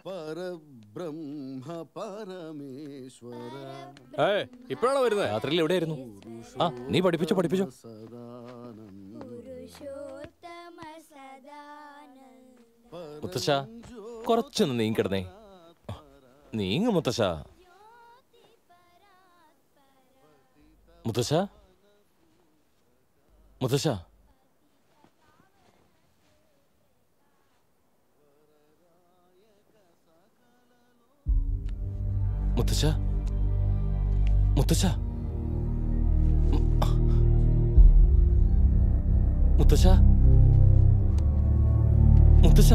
പരബ്രഹ്മ പരമേശ്വര ഏ ഇപ്പോഴാണോ വരുന്നത് രാത്രിയിൽ എവിടെയായിരുന്നു ആ നീ പഠിപ്പിച്ചോ പഠിപ്പിച്ചോ പുരുഷോത്തമ സദാനന്ദ മുത്തശ്ശ കുറച്ചൊന്ന് നീങ്ങിക്കിടന്നേ നീങ്ങ മുത്തശ്ശ മുത്തശ്ശ മുത്തശ്ശ മുത്തശ്ശ മുത്തശ്ശ മുത്തശ്ശ മുത്തശ്ശ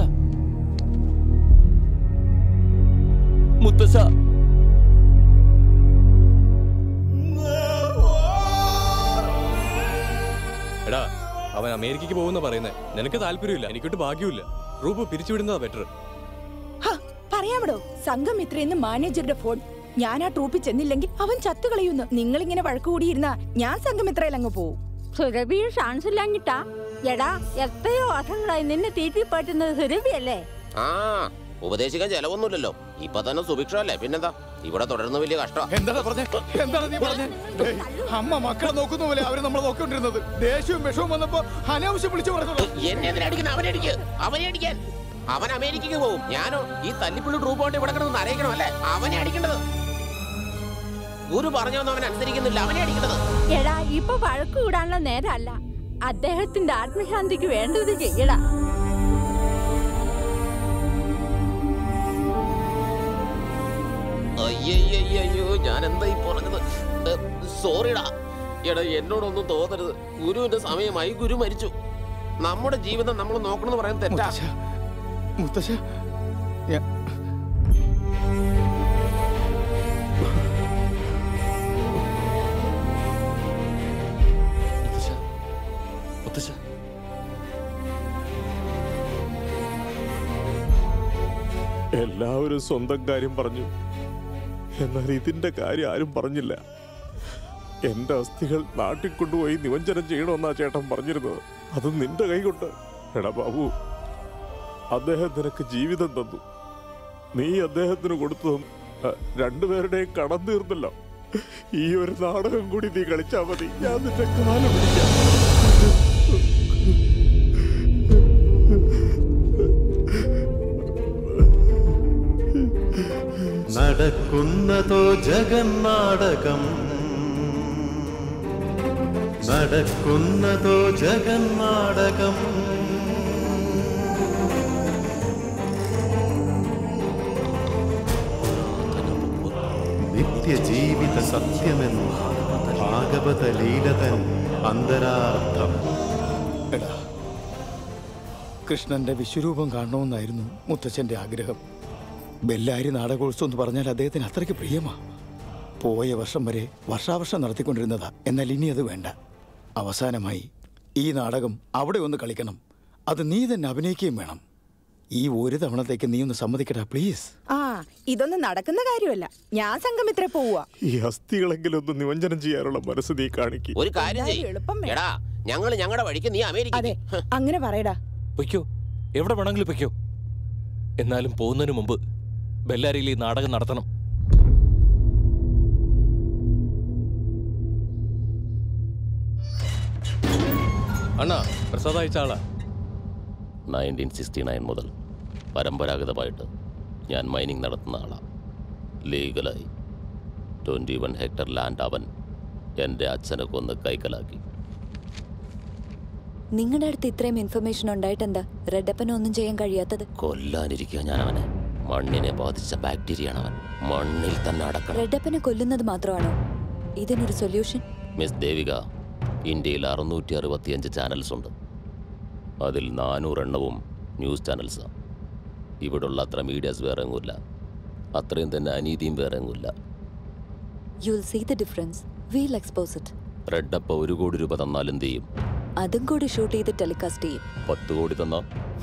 മുത്തശ്ശ എടാ അവൻ അമേരിക്കക്ക് പോകുന്ന പറയുന്നത് നിനക്ക് താല്പര്യമില്ല എനിക്കൊട്ട് ഭാഗ്യമില്ല റൂപ് പിരിച്ചുവിടുന്നതാ ബെറ്റർ ഹ, പറയാമടോ സംഘമിത്രയെന്ന് മാനേജറുടെ ഫോൺ ഞാൻ ആ ട്രൂപ്പിൽ ചെന്നില്ലെങ്കിൽ അവൻ ചത്തുകളയുന്നു നിങ്ങളിങ്ങനെ വഴക്ക് കൂടിയിരുന്ന ഞാൻ സംഘമിത്രയിൽ അങ്ങ് പോവും സുരഭിയും ഷാൻസ് ഇല്ലാഞ്ഞിട്ടാ എടാ എത്രയോ വർഷങ്ങളായി നിന്നെ തീറ്റി പറ്റുന്നത് സുരഭിയല്ലേ ആ ഉപദേശിക്കാൻ ചെലവൊന്നുമില്ലല്ലോ ഇപ്പൊ തന്നെ സുഭിക്ഷമല്ലേ പിന്നെന്താ ഇവിടെ തുടരുന്ന വലിയ കഷ്ടം എന്താണ് പറഞ്ഞേ എന്താണ് നീ പറഞ്ഞേ ഏയ്, അമ്മ മക്കളെ നോക്കുന്ന പോലെ അവര് നമ്മളെ നോക്കിക്കൊണ്ടിരുന്നത് ദേഷ്യവും വിഷവും വന്നപ്പോ അനാവശ്യം വിളിച്ചു പറഞ്ഞത് എന്നെ എന്തിനാ അടിക്കുന്നത് അവനെ അടിക്ക് അവനെ അടിക്കാൻ അവൻ അമേരിക്കക്ക് പോകും ഞാനോ ഈ തല്ലിപ്പുള്ളി ട്രൂപ്പ് കൊണ്ട് ഇവിടെ കിടന്ന് അറിയിക്കണം അല്ലേ അവനെ അടിക്കേണ്ടത് ഗുരു പറഞ്ഞൊന്നും അവൻ അനുസരിക്കുന്നില്ല അവനെ അടിക്കേണ്ടത് എടാ ഇപ്പൊ വഴക്ക് കൂടാനുള്ള നേരമല്ല അദ്ദേഹത്തിന്റെ ആത്മശാന്തിക്ക് വേണ്ടത് ചെയ്യടാ അയ്യയ്യോ ഞാൻ എന്താ ഈ പറഞ്ഞത് സോറിടാ എടാ എന്നോടൊന്നും തോന്നരുത് ഗുരുവിന്റെ സമയമായി ഗുരു മരിച്ചു നമ്മുടെ ജീവിതം നമ്മൾ നോക്കണമെന്ന് പറയാൻ തെറ്റാ മുത്തശ്ശ മുത്തശ്ശ ഞാൻ- മുത്തശ്ശ മുത്തശ്ശ എല്ലാവരും സ്വന്തം കാര്യം പറഞ്ഞു എന്നാൽ ഇതിന്റെ കാര്യം ആരും പറഞ്ഞില്ല എന്റെ അസ്ഥികൾ നാട്ടിൽ കൊണ്ടുപോയി നിമഞ്ജനം ചെയ്യണമെന്നാ ചേട്ടൻ പറഞ്ഞിരുന്നത് അത് നിന്റെ കൈ കൊണ്ട് എടാ ബാബു അദ്ദേഹം നിനക്ക് ജീവിതം തന്നു നീ അദ്ദേഹത്തിന് കൊടുത്തതും അ, രണ്ടുപേരുടെയും കടം തീർന്നല്ലോ ഈ ഒരു നാടകം കൂടി നീ കളിച്ചാ മതി ഞാൻ നിന്റെ കാലം പിടിക്കാം നടക്കുന്നതോ ജഗന്നാടകം നടക്കുന്നതോ ജഗന്നാടകം നിത്യജീവിത സത്യമെന്നു ഭാഗവത ലീലതൻ അന്തരാർത്ഥം എടാ കൃഷ്ണന്റെ വിശ്വരൂപം കാണണമെന്നായിരുന്നു മുത്തച്ഛന്റെ ആഗ്രഹം ബെല്ലാരി നാടകോത്സവം എന്ന് പറഞ്ഞാൽ അദ്ദേഹത്തിന് അത്രയ്ക്ക് പ്രിയമാ പോയ വർഷം വരെ വർഷാവർഷം നടത്തിക്കൊണ്ടിരുന്നതാ എന്നാൽ ഇനി അത് വേണ്ട അവസാനമായി ഈ നാടകം അവിടെ ഒന്ന് കളിക്കണം അത് നീ തന്നെ അഭിനയിക്കുകയും വേണം ഈ ഒരു തവണത്തേക്ക് നീ ഒന്ന് സമ്മതിക്കടാ പ്ലീസ് ആ ഇതൊന്നും നടക്കുന്ന കാര്യമല്ല ഞാൻ സംഘമിത്ര പോവുക ഈ അസ്ഥികളെങ്കിലും ഒന്ന് നിമഞ്ജനം ചെയ്യാനുള്ള മനസ്സ് നീ കാണിക്കും ഒരു കാര്യം എന്തായാലും ചെയ്യ് എളുപ്പം വേണം. എടാ ഞങ്ങള് ഞങ്ങളുടെ വഴിക്ക് നീ അമേരിക്ക അതെ അങ്ങനെ പറയടാ പൊയ്ക്കോ എവിടെ വേണമെങ്കിലും പൊയ്ക്കോ എന്നാലും പോകുന്നതിന് മുമ്പ് ബെല്ലാരിയിൽ ഈ നാടകം നടത്തണം അണ്ണാ പ്രസാദ് അയച്ച ആളാ നയൻറ്റീൻ സിക്സ്റ്റി നയൻ മുതൽ പരമ്പരാഗതമായിട്ട് ഞാൻ മൈനിങ് നടത്തുന്ന ആളാണ് ലീഗലായി ട്വൻറ്റി വൺ ഹെക്ടർ ലാൻഡ് അവൻ എൻ്റെ അച്ഛനെ കൊന്ന് കൈക്കലാക്കി നിങ്ങളുടെ അടുത്ത് ഇത്രയും ഇൻഫർമേഷൻ ഉണ്ടായിട്ടെന്താ റെഡപ്പന് ഒന്നും ചെയ്യാൻ കഴിയാത്തത് കൊല്ലാനിരിക്കുക ഞാൻ അവനെ മണ്ണിനെ ബാധിച്ച ബാക്ടീരിയാണ് അവൻ മണ്ണിൽ തന്നെ അടക്കണം റെഡപ്പനെ കൊല്ലുന്നത് മാത്രമാണോ ഇതിനൊരു സൊല്യൂഷൻ മിസ് ദേവിക ഇന്ത്യയിൽ അറുന്നൂറ്റി അറുപത്തിയഞ്ച് ചാനൽസ് ഉണ്ട് അതിൽ നാനൂറെണ്ണവും ന്യൂസ് ചാനൽസാണ് ഇവിടുള്ള അത്ര മീഡിയാസ് വേറെ എങ്ങുമില്ല അത്രയും തന്നെ അനീതിയും വേറെ എങ്ങുമില്ല you will see the difference we'll expose it റെഡപ്പ ഒരു കോടി രൂപ തന്നാൽ എന്ത് ചെയ്യും അതും കൂടി ഷൂട്ട് ചെയ്ത് ടെലികാസ്റ്റ് ചെയ്യും പത്ത് കോടി തന്നാ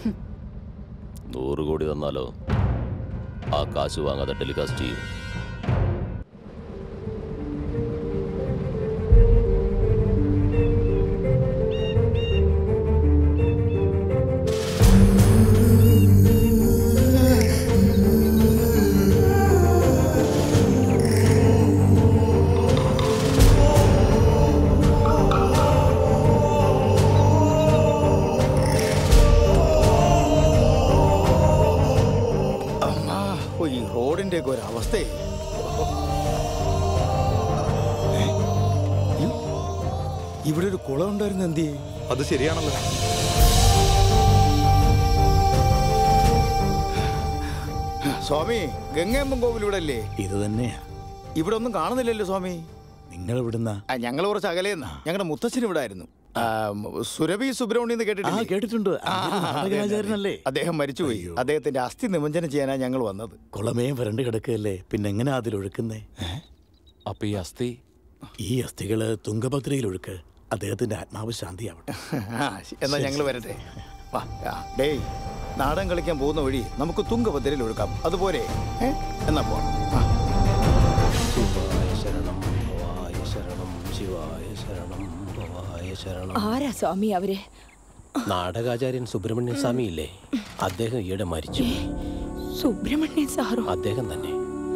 നൂറ് കോടി തന്നാലോ ആ കാശ് വാങ്ങാതെ ടെലികാസ്റ്റ് ചെയ്യും റോഡിന്റെ ഒക്കെ ഒരു അവസ്ഥയെ ഏ? ഇ- ഇവിടെ ഒരു കുളം ഉണ്ടായിരുന്നു എന്തി അത് ശരിയാണല്ലോ സ്വാമി ഗംഗയമ്മൻ കോവിൽ ഇവിടെ അല്ലേ ഇത് തന്നെയാ ഇവിടെ ഒന്നും കാണുന്നില്ലല്ലോ സ്വാമി നിങ്ങൾ ഇവിടുന്ന ഞങ്ങൾ കുറച്ച് അകലെയെന്നാ ഞങ്ങളുടെ മുത്തച്ഛൻ ഇവിടെ ആയിരുന്നു ആ, സുരഭി സുബ്രഹ്മണ്യം എന്ന് കേട്ടിട്ടില്ലേ? ആ, കേട്ടിട്ടുണ്ട്. ആ, അദ്ദേഹം അതെ, നാടകാചാര്യനല്ലേ? അതെ. അദ്ദേഹം മരിച്ചുപോയി അദ്ദേഹത്തിന്റെ അസ്ഥി നിമഞ്ജനം ചെയ്യാനാ ഞങ്ങൾ വന്നത് കുളമേ വരണ്ട് കിടക്കുകയല്ലേ പിന്നെ എങ്ങനെ അതിലൊഴുക്കുന്നേ അപ്പൊ ഈ അസ്ഥി ഈ അസ്ഥികള് തുങ്കഭദ്രയിൽ ഒഴുക്ക് അദ്ദേഹത്തിന്റെ ആത്മാവ് ശാന്തിയാവട്ടെ ആ, എന്നാ ശരി, ഞങ്ങൾ ശരി. വരട്ടെ വാ ആ, ഡേയ് നാടൻ കളിക്കാൻ പോകുന്ന വഴി നമുക്ക് തുങ്കഭദ്രയിൽ ഒഴുക്കാം അതുപോലെ ഏ? എന്നാ പോവാം ആ. ശരണം ഭവായ ശരണം ശിവായ ശരണം ഭവായ ശരണം ആരാ സ്വാമി അവര് നാടകാചാര്യൻ സുബ്രഹ്മണ്യൻ സ്വാമി ഇല്ലേ അദ്ദേഹം ഈയിടെ മരിച്ചു സുബ്രഹ്മണ്യൻ സാറോ അദ്ദേഹം തന്നെ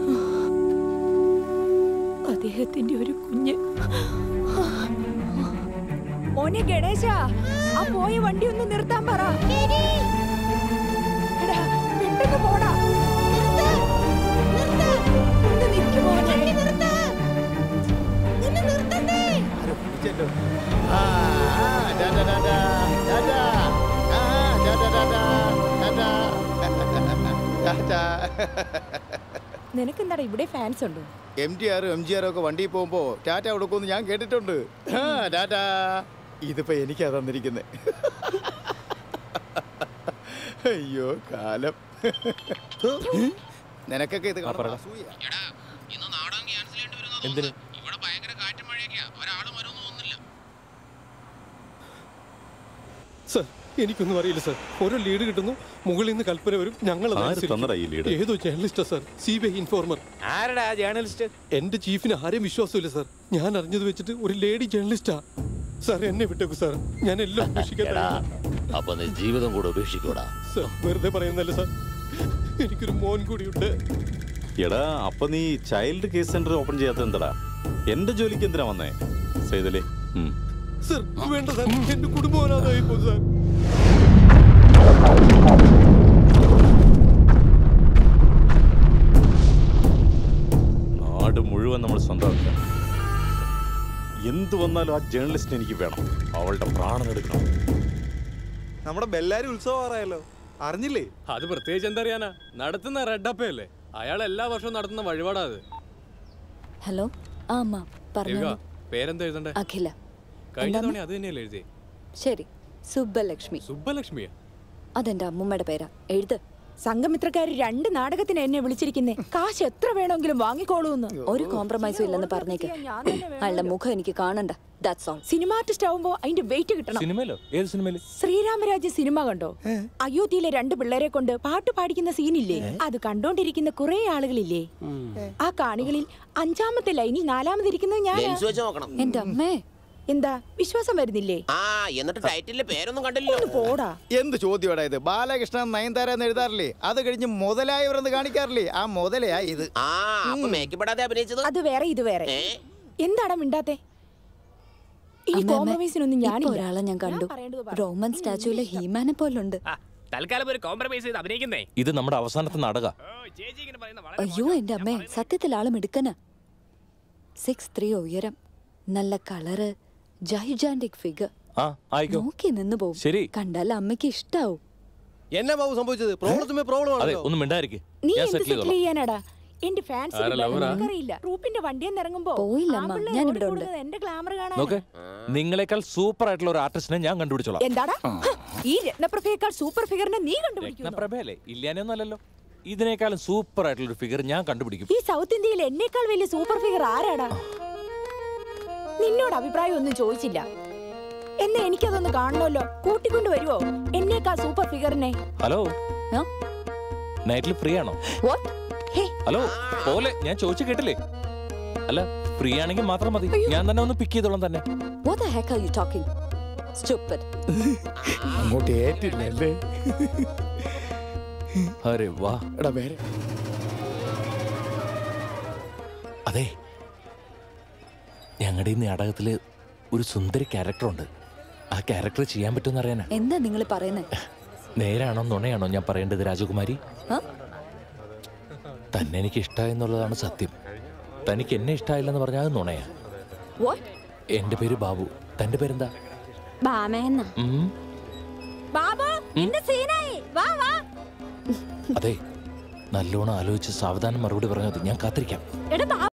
അദ്ദേഹത്തിന്റെ ഒരു കുഞ്ഞ് മോനെ ഗണേശ ആ പോയ വണ്ടി ഒന്ന് നിർത്താൻ പറ എടാ, പെട്ടെന്ന് പോടാ ഒന്ന് നിക്ക് മോനെ. പിടിച്ചല്ലോ. ആ, ആ, ഡാ, ഡാ, ഡാ, ഡാ, ഡാ, ഡാ. ആ, ഡാ, ഡാ, ഡാ, ഡാ, ഡാ, ഡാ. ഡാ, ഡാ. നിനക്കെന്താടാ ഇവിടെ ഫാൻസ് ഉണ്ടോ എം ടി ആറും എം ജി ആറും ഒക്കെ വണ്ടിയിൽ പോകുമ്പോ ടാറ്റ കൊടുക്കുമെന്ന് ഞാൻ കേട്ടിട്ടുണ്ട് ആ, ടാറ്റ ഇതിപ്പോ എനിക്കാ തന്നിരിക്കുന്നത് അയ്യോ കാലം നിനക്കൊക്കെ ഇത് കാണുമ്പോ അസൂയ. എന്തിന് സർ എനിക്കൊന്നും അറിയില്ല സർ ഓരോ ലീഡ് കിട്ടുന്നു മുകളിൽ നിന്ന് കൽപ്പന വരും ഞങ്ങൾ അത് ആര് അനുസരിക്കും. തന്നടാ ഈ lead? ഏതോ ജേർണലിസ്റ്റാ sir C B I informer ആരടാ ജേർണലിസ്റ്റ് എന്റെ ചീഫിന് ആരെയും വിശ്വാസമില്ല സർ ഞാൻ അറിഞ്ഞത് വെച്ചിട്ട് ഒരു ലേഡി ജേർണലിസ്റ്റാ സാർ എന്നെ വിട്ടേക്കു സാർ ഞാൻ എല്ലാം ഉപേക്ഷിക്കാൻ എടാ തയ്യാറാ. അപ്പൊ നീ ജീവിതം കൂടെ ഉപേക്ഷിക്കൂടാ സർ വെറുതെ പറയുന്നല്ല സർ എനിക്കൊരു മോൻ കൂടിയുണ്ട് എടാ അപ്പൊ നീ ചൈൽഡ് കേസ് സെന്റർ ഓപ്പൺ ചെയ്യാത്ത എന്താടാ എന്റെ ജോലിക്ക് എന്തിനാ വന്നേ സൈതലേ ഉം. സർ വേണ്ട സാർ എന്റെ കുടുംബം അനാഥായി പോകും സാർ നാട് മുഴുവൻ നമ്മൾ സ്വന്തമാക്കാം എന്ത് വന്നാലും ആ ജേർണലിസ്റ്റ് എനിക്ക് വേണം അവളുടെ പ്രാണൻ എടുക്കണം നമ്മുടെ ബെല്ലാരി ഉത്സവം ആറായല്ലോ അറിഞ്ഞില്ലേ അത് പ്രത്യേകിച്ച് എന്തറിയാനാ നടത്തുന്ന റെഡപ്പയല്ലേ അയാൾ എല്ലാ വർഷവും നടത്തുന്ന വഴിപാടാ അത് ഹലോ ആ അമ്മ രവിക, പറഞ്ഞു പേരെന്താ എഴുതണ്ടേ അഖില കഴിഞ്ഞ എന്താണ്? തവണ അത് തന്നെയല്ലേ എഴുതി ശരി സുബ്ബലക്ഷ്മി സുബ്ബലക്ഷ്മിയാ അതെന്റെ അമ്മൂമ്മയുടെ പേരാ എഴുത് സംഘമിത്രക്കാര് രണ്ട് നാടകത്തിന് എന്നെ വിളിച്ചിരിക്കുന്നേ കാശ് എത്ര വേണമെങ്കിലും വാങ്ങിക്കോളൂന്ന് ഒരു കോംപ്രമൈസും ഇല്ലെന്ന് പറഞ്ഞേക്ക് അയാളുടെ മുഖം എനിക്ക് കാണണ്ട ദാറ്റ്സ് ഓൾ സിനിമ ആർട്ടിസ്റ്റ് ആവുമ്പോ അതിന്റെ വെയിറ്റ് കിട്ടണം സിനിമയിലോ ഏത് സിനിമയില് ശ്രീരാമരാജ്യ സിനിമ കണ്ടോ അയോധ്യയിലെ രണ്ട് പിള്ളേരെ കൊണ്ട് പാട്ട് പാടിക്കുന്ന സീനില്ലേ അത് കണ്ടോണ്ടിരിക്കുന്ന കുറെ ആളുകളില്ലേ ആ കാണികളിൽ അഞ്ചാമത്തെ ലൈനിൽ നാലാമതിരിക്കുന്നത് ഞാൻ ലെൻസ് വെച്ച് നോക്കണം എന്റെ അമ്മേ എന്താ വിശ്വാസം വരുന്നില്ലേ ആ എന്നിട്ട് ടൈറ്റിലെ പേരൊന്നും കണ്ടില്ലോ പോടാ എന്ത് ചോദ്യമാടാ ഇത് ബാലകൃഷ്ണൻ നയൻതാര എന്ന് എഴുതാറില്ലേ അത് കഴിഞ്ഞ് മുതലായവരെന്ന് കാണിക്കാറില്ലേ ആ മുതലയാ ഇത് ആ അപ്പൊ മേക്കപ്പെടാതെ അഭിനയിച്ചത് അത് വേറെ ഇത് വേറെ എന്താടാ മിണ്ടാത്തെ ഈ അമ്മേ, കോംപ്രമൈസിനൊന്നും ഇപ്പൊ ഞാനില്ല ഒരാളെ ഞാൻ കണ്ടു റോമൻ സ്റ്റാച്ചുവിലെ ഹീമാനെ പോലുണ്ട് തൽക്കാലം ഒരു കോംപ്രമൈസ് ചെയ്ത് അഭിനയിക്കുന്നേ ഇത് നമ്മുടെ അവസാനത്തെ നാടക അയ്യോ എന്റെ അമ്മേ സത്യത്തിൽ ആള് മിടുക്കന സിക്സ് ത്രീ ഉയരം നല്ല കളറ് ജൈജാൻറ്റിക് ഫിഗർ ആ ആയിക്കോ നോക്കി നിന്ന് പോകും ശരി കണ്ടാൽ അമ്മയ്ക്ക് ഇഷ്ടാവും എന്നാ ബാബു സംഭവിച്ചത് പ്രോബ്ലത്തുമേ പ്രോബ്ലം അതെ ആണല്ലോ ഒന്നും മിണ്ടായിരിക്കും നീ ഞാൻ എന്ത് സെറ്റിൽ സെറ്റിൽ ചെയ്തോളാം ചെയ്യാനാടാ എന്റെ ഫാൻസ് ആരാ lover ആ? അറിയില്ല ട്രൂപ്പിന്റെ വണ്ടിയിൽ ഇറങ്ങുമ്പോ പോയില്ല അമ്മ, ആമ്പിള്ളേർ ഞാൻ ഇവിടെ ഓടിക്കൂടുന്നത് ഉണ്ട്. എന്റെ ഗ്ലാമർ കാണാൻ നോക്ക് നിങ്ങളെക്കാൾ സൂപ്പർ ആയിട്ടുള്ള ഒരു ആർട്ടിസ്റ്റിനെ ഞാൻ കണ്ടുപിടിച്ചോളാം എന്താടാ ഈ രത്നപ്രഭയേക്കാൾ സൂപ്പർ ഫിഗറിനെ നീ കണ്ടുപിടിക്കുന്നു പ്രഭയല്ലേ ഇല്ലാനൊന്നും അല്ലല്ലോ ഇതിനേക്കാളും സൂപ്പർ ആയിട്ടുള്ള ഒരു ഫിഗർ ഞാൻ കണ്ടുപിടിക്കും ഈ സൗത്ത് ഇന്ത്യയിൽ എന്നേക്കാൾ വലിയ സൂപ്പർ ഫിഗർ ആരാടാ നിന്നോട് അഭിപ്രായം ഒന്നും ചോദിച്ചില്ല എന്നാ എനിക്കതൊന്ന് കാണണമല്ലോ കൂട്ടിക്കൊണ്ട് വരുവോ എന്നേക്കാൾ സൂപ്പർ ഫിഗറിനെ ഹലോ നൈറ്റിൽ ഫ്രീ ആണോ ഹലോ പോലെ ഞാൻ ചോദിച്ചു കേട്ടില്ലേ അല്ല ഫ്രീ ആണെങ്കിൽ മാത്രം മതി ഞാൻ തന്നെ ഒന്ന് പിക്ക് ചെയ്തോളാം തന്നെ What the heck are you talking? Stupid. അങ്ങോട്ട് ഏറ്റില്ലല്ലേ അരെ വാ എടാ വേറെ അതെ ഞങ്ങളുടെ ഈ നാടകത്തില് ഒരു സുന്ദരി ക്യാരക്ടർ ഉണ്ട് ആ ക്യാരക്ടർ ചെയ്യാൻ പറ്റുമെന്ന് അറിയാനാ എന്താ നിങ്ങൾ പറയുന്നത് നേരാണോ നുണയാണോ ഞാൻ പറയേണ്ടത് രാജകുമാരി തന്നെ എനിക്ക് ഇഷ്ടമായെന്നുള്ളതാണ് സത്യം തനിക്ക് എന്നെ ഇഷ്ടമായില്ലെന്ന് പറഞ്ഞാൽ അത് നുണയാ എന്റെ പേര് ബാബു തന്റെ പേരെന്താ ബാമേന്ന ഉം, ബാബു നിന്റെ സീനായി വാ വാ അതെ നല്ലോണം ആലോചിച്ച് സാവധാനം മറുപടി പറഞ്ഞത് ഞാൻ കാത്തിരിക്കാം എടാ ബാബു